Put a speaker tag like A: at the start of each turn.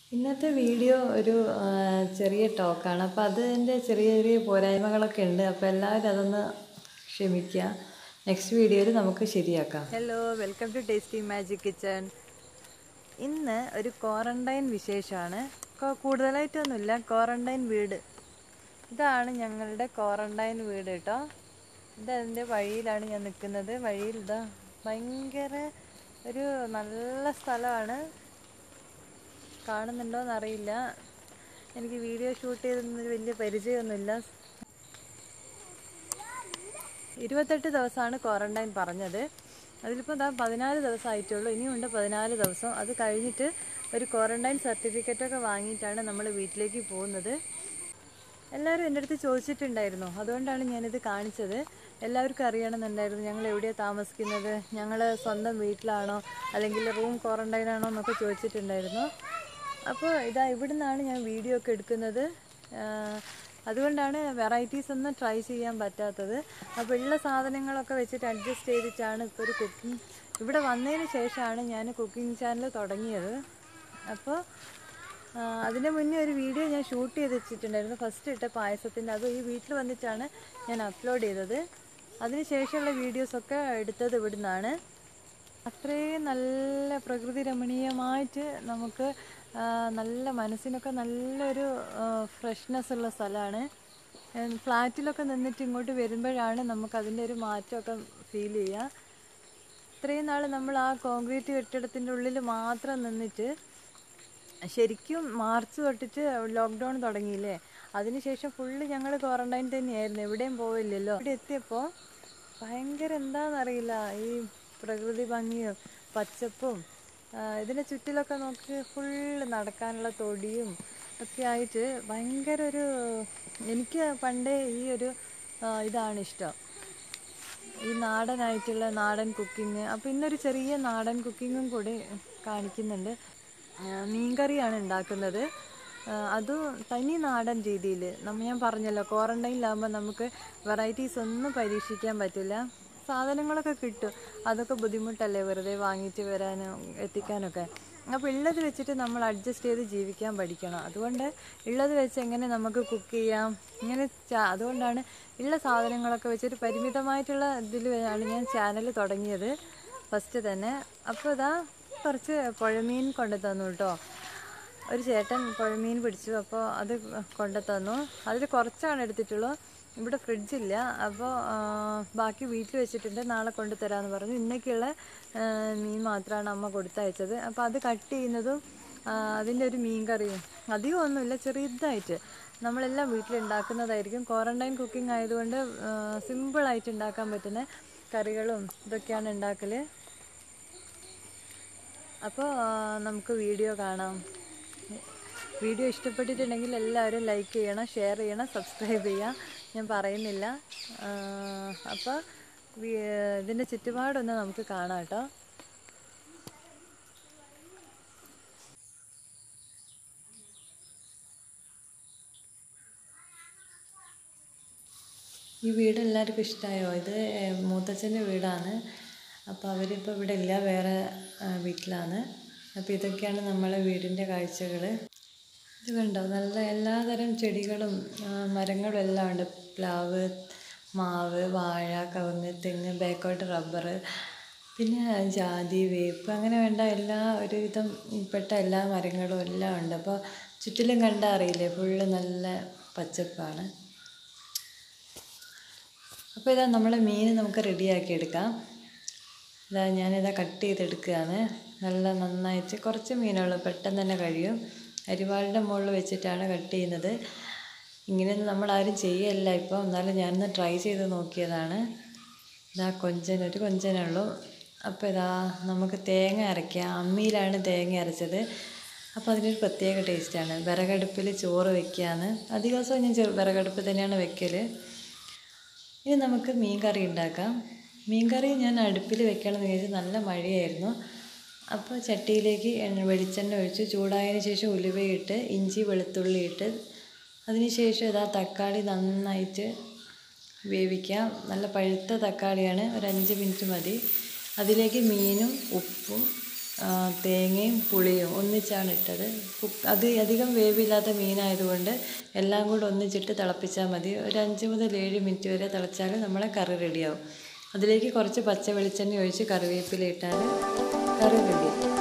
A: ഇന്നത്തെ വീഡിയോ ഒരു ആ, ചെറിയ ടോക്കാണ് അപ്പോൾ അതിൻ്റെ ചെറിയ ചെറിയ പോരായ്മകളൊക്കെ ഉണ്ട് അപ്പോൾ എല്ലാവരും അതൊന്ന് ക്ഷമിക്കുക നെക്സ്റ്റ് വീഡിയോയിൽ നമുക്ക് ശരിയാക്കാം hello welcome to tasty magic kitchen ഇന്ന് ഒരു ക്വാറന്റൈൻ വിശേഷമാണ് കൊ- കൂടുതലായിട്ടൊന്നുമില്ല ക്വാറന്റൈൻ വീട് ഇതാണ് ഞങ്ങളുടെ ക്വാറന്റൈൻ വീട് കേട്ടോ ഇതതിൻ്റെ വഴിയിലാണ് ഞാൻ നിൽക്കുന്നത് വഴിയിൽ ഇതാ ഭയങ്കര ഒരു നല്ല സ്ഥലമാണ് കാണുന്നുണ്ടോ എന്നറിയില്ല എനിക്ക് വീഡിയോ ഷൂട്ട് ചെയ്തൊന്നും വലിയ പരിചയമൊന്നുമില്ല ഇരുപത്തെട്ട് ദിവസമാണ് ക്വാറന്റൈൻ പറഞ്ഞത് അതിലിപ്പോൾ എന്താ പതിനാല് ദിവസം ആയിട്ടുള്ളൂ ഇനിയുണ്ട് പതിനാല് ദിവസം അത് കഴിഞ്ഞിട്ട് ഒരു ക്വാറന്റൈൻ സർട്ടിഫിക്കറ്റൊക്കെ വാങ്ങിയിട്ടാണ് നമ്മൾ വീട്ടിലേക്ക് പോകുന്നത് എല്ലാവരും എൻ്റെ അടുത്ത് ചോദിച്ചിട്ടുണ്ടായിരുന്നു അതുകൊണ്ടാണ് ഞാനിത് കാണിച്ചത് എല്ലാവർക്കും അറിയണമെന്നുണ്ടായിരുന്നു ഞങ്ങൾ എവിടെയാണ് താമസിക്കുന്നത് ഞങ്ങൾ സ്വന്തം വീട്ടിലാണോ അല്ലെങ്കിൽ റൂം ക്വാറന്റൈൻ ആണോ എന്നൊക്കെ ചോദിച്ചിട്ടുണ്ടായിരുന്നു അപ്പോൾ ഇതാ ഇവിടുന്നാണ് ഞാൻ വീഡിയോ ഒക്കെ എടുക്കുന്നത് ആഹ് അതുകൊണ്ടാണ് വെറൈറ്റീസ് ഒന്നും ട്രൈ ചെയ്യാൻ പറ്റാത്തത് അപ്പോൾ ഉള്ള സാധനങ്ങളൊക്കെ വെച്ചിട്ട് അഡ്ജസ്റ്റ് ചെയ്തിട്ടാണ് ഇപ്പോൾ ഒരു കുക്കിംഗ് ഇവിടെ വന്നതിന് ശേഷമാണ് ഞാൻ കുക്കിംഗ് ചാനൽ തുടങ്ങിയത് അപ്പോൾ ആ, അതിന് മുന്നേ ഒരു വീഡിയോ ഞാൻ ഷൂട്ട് ചെയ്ത് വെച്ചിട്ടുണ്ടായിരുന്നു ഫസ്റ്റ് ഇട്ട പായസത്തിൻ്റെ അത് ഈ വീട്ടിൽ വന്നിട്ടാണ് ഞാൻ അപ്ലോഡ് ചെയ്തത് അതിന് ശേഷമുള്ള വീഡിയോസൊക്കെ എടുത്തത് ഇവിടുന്നാണ് അത്രയും നല്ല പ്രകൃതി രമണീയമായിട്ട് നമുക്ക് ആ, നല്ല മനസ്സിനൊക്കെ നല്ലൊരു ഫ്രഷ്നെസ് ഉള്ള സ്ഥലമാണ് ഫ്ലാറ്റിലൊക്കെ നിന്നിട്ട് ഇങ്ങോട്ട് വരുമ്പോഴാണ് നമുക്ക് അതിൻ്റെ ഒരു മാറ്റമൊക്കെ ഫീൽ ചെയ്യുക ഇത്രയും നാൾ നമ്മൾ ആ കോൺക്രീറ്റ് കെട്ടിടത്തിൻ്റെ ഉള്ളിൽ മാത്രം നിന്നിട്ട് ശരിക്കും മാർച്ച് തൊട്ടിട്ട് ലോക്ക്ഡൗൺ തുടങ്ങിയില്ലേ അതിനുശേഷം ഫുള്ള് ഞങ്ങൾ ക്വാറന്റൈൻ തന്നെയായിരുന്നു എവിടെയും പോവില്ലല്ലോ ഇവിടെ എത്തിയപ്പോൾ ഭയങ്കര എന്താണെന്നറിയില്ല ഈ പ്രകൃതി ഭംഗിയും പച്ചപ്പും ആ, ഇതിന് ചുറ്റിലൊക്കെ നോക്ക് ഫുള്ള് നടക്കാനുള്ള തൊടിയും ഒക്കെ ആയിട്ട് ഭയങ്കര ഒരു എനിക്ക് പണ്ടേ ഈ ഒരു ആ, ഇതാണ് ഇഷ്ടം ഈ നാടനായിട്ടുള്ള നാടൻ കുക്കിംഗ് അപ്പോൾ ഇന്നൊരു ചെറിയ നാടൻ കുക്കിങ്ങും കൂടി കാണിക്കുന്നുണ്ട് ആ, മീൻകറിയാണ് ഉണ്ടാക്കുന്നത് ആ, അതും തനി നാടൻ രീതിയിൽ നമ്മ ഞാൻ പറഞ്ഞല്ലോ ക്വാറന്റൈനിലാകുമ്പോൾ നമുക്ക് വെറൈറ്റീസ് ഒന്നും പരീക്ഷിക്കാൻ പറ്റില്ല സാധനങ്ങളൊക്കെ കിട്ടും അതൊക്കെ ബുദ്ധിമുട്ടല്ലേ വെറുതെ വാങ്ങിയിട്ട് വരാനും എത്തിക്കാനൊക്കെ അപ്പോൾ ഉള്ളത് വെച്ചിട്ട് നമ്മൾ അഡ്ജസ്റ്റ് ചെയ്ത് ജീവിക്കാൻ പഠിക്കണം അതുകൊണ്ട് ഉള്ളത് വെച്ച് എങ്ങനെ നമുക്ക് കുക്ക് ചെയ്യാം ഇങ്ങനെ ചാ- അതുകൊണ്ടാണ് ഉള്ള സാധനങ്ങളൊക്കെ വെച്ചിട്ട് പരിമിതമായിട്ടുള്ള ഇതിൽ ആണ് ഞാൻ ചാനൽ തുടങ്ങിയത് ഫസ്റ്റ് തന്നെ അപ്പോൾ ഇതാ കുറച്ച് പുഴമീൻ കൊണ്ടു തന്നു കേട്ടോ ഒരു ചേട്ടൻ പുഴമീൻ പിടിച്ചു അപ്പോൾ അത് കൊണ്ടു തന്നു അതിൽ കുറച്ചാണ് എടുത്തിട്ടുള്ളൂ ഇവിടെ ഫ്രിഡ്ജില്ല അപ്പോൾ ബാക്കി വീട്ടിൽ വെച്ചിട്ടുണ്ട് നാളെ കൊണ്ടുതരാമെന്ന് പറഞ്ഞു ഇന്നൊക്കെയുള്ള ആ, മീൻ മാത്രമാണ് അമ്മ കൊടുത്തയച്ചത് അപ്പോൾ അത് കട്ട് ചെയ്യുന്നതും ആ, അതിൻ്റെ ഒരു മീൻ കറിയും അധികം ഒന്നുമില്ല ചെറുതായിട്ട് നമ്മളെല്ലാം വീട്ടിലുണ്ടാക്കുന്നതായിരിക്കും ക്വാറന്റൈൻ കുക്കിംഗ് ആയതുകൊണ്ട് സിമ്പിളായിട്ട് ഉണ്ടാക്കാൻ പറ്റുന്ന കറികളും ഇതൊക്കെയാണ് ഉണ്ടാക്കൽ അപ്പോൾ നമുക്ക് വീഡിയോ കാണാം വീഡിയോ ഇഷ്ടപ്പെട്ടിട്ടുണ്ടെങ്കിൽ എല്ലാവരും ലൈക്ക് ചെയ്യണം ഷെയർ ചെയ്യണം സബ്സ്ക്രൈബ് ചെയ്യുക ഞാൻ പറയുന്നില്ല അപ്പോൾ ഇതിൻ്റെ ചുറ്റുപാടൊന്ന് നമുക്ക് കാണാം കേട്ടോ ഈ വീട് എല്ലാവർക്കും ഇഷ്ടമായോ ഇത് ഏഹ്, മൂത്തച്ഛൻ്റെ വീടാണ് അപ്പോൾ അവരിപ്പോൾ ഇവിടെ ഇല്ല വേറെ ആ, വീട്ടിലാണ് അപ്പോൾ ഇതൊക്കെയാണ് നമ്മളെ വീടിൻ്റെ കാഴ്ചകൾ ഇത് കണ്ടോ നല്ല എല്ലാതരം ചെടികളും ആ, മരങ്ങളും എല്ലാം ഉണ്ട് പ്ലാവ് മാവ് വാഴ കവുങ്ങ് തെങ്ങ് ബേക്കോട്ട് റബ്ബർ പിന്നെ ജാതി വേപ്പ് അങ്ങനെ വേണ്ട എല്ലാ ഒരുവിധം പെട്ട എല്ലാ മരങ്ങളും എല്ലാം ഉണ്ട് അപ്പോൾ ചുറ്റിലും കണ്ടാൽ അറിയില്ലേ ഫുള്ള് നല്ല പച്ചപ്പാണ് അപ്പോൾ ഇതാ നമ്മൾ മീൻ നമുക്ക് റെഡിയാക്കി എടുക്കാം ഇതാ ഞാനിതാ കട്ട് ചെയ്തെടുക്കുകയാണ് നല്ല നന്നായിട്ട് കുറച്ച് മീനുള്ളൂ പെട്ടെന്ന് തന്നെ കഴിയും അരിവാളിൻ്റെ മുകളിൽ വെച്ചിട്ടാണ് കട്ട് ചെയ്യുന്നത് ഇങ്ങനെയൊന്നും നമ്മൾ ആരും ചെയ്യല്ല ഇപ്പോൾ എന്നാലും ഞാനൊന്ന് ട്രൈ ചെയ്ത് നോക്കിയതാണ് ഇതാ കൊഞ്ചൻ ഒരു കൊഞ്ചനേ ഉള്ളൂ അപ്പോൾ ഇതാ നമുക്ക് തേങ്ങ അരയ്ക്കാം അമ്മിയിലാണ് തേങ്ങ അരച്ചത് അപ്പോൾ അതിനൊരു പ്രത്യേക ടേസ്റ്റാണ് വിറകടുപ്പിൽ ചോറ് വെക്കുകയാണ് അധിക ദിവസവും ഞാൻ ചെറു വിറകടുപ്പ് തന്നെയാണ് വെക്കൽ ഇനി നമുക്ക് മീൻ കറി ഉണ്ടാക്കാം മീൻ കറി ഞാൻ അടുപ്പിൽ വെക്കണമെന്ന് വിചാരിച്ചു നല്ല മഴയായിരുന്നു അപ്പോൾ ചട്ടിയിലേക്ക് എണ്ണ വെളിച്ചെണ്ണ ഒഴിച്ച് ചൂടായതിന് ശേഷം ഉലുവയിട്ട് ഇഞ്ചി വെളുത്തുള്ളി ഇട്ട് അതിന് ശേഷം ഇതാ തക്കാളി നന്നായിട്ട് വേവിക്കാം നല്ല പഴുത്ത തക്കാളിയാണ് ഒരു അഞ്ച് മിനിറ്റ് മതി അതിലേക്ക് മീനും ഉപ്പും ആ, തേങ്ങയും പുളിയും ഒന്നിച്ചാണ് ഇട്ടത് കു- അത് അധികം വേവില്ലാത്ത മീനായതുകൊണ്ട് എല്ലാം കൂടെ ഒന്നിച്ചിട്ട് തിളപ്പിച്ചാൽ മതി ഒരു അഞ്ച് മുതൽ ഏഴ് മിനിറ്റ് വരെ തിളച്ചാൽ നമ്മളെ കറി റെഡിയാവും അതിലേക്ക് കുറച്ച് പച്ച വെളിച്ചെണ്ണ ഒഴിച്ച് കറിവേപ്പില ഇട്ടാൽ കറി റെഡി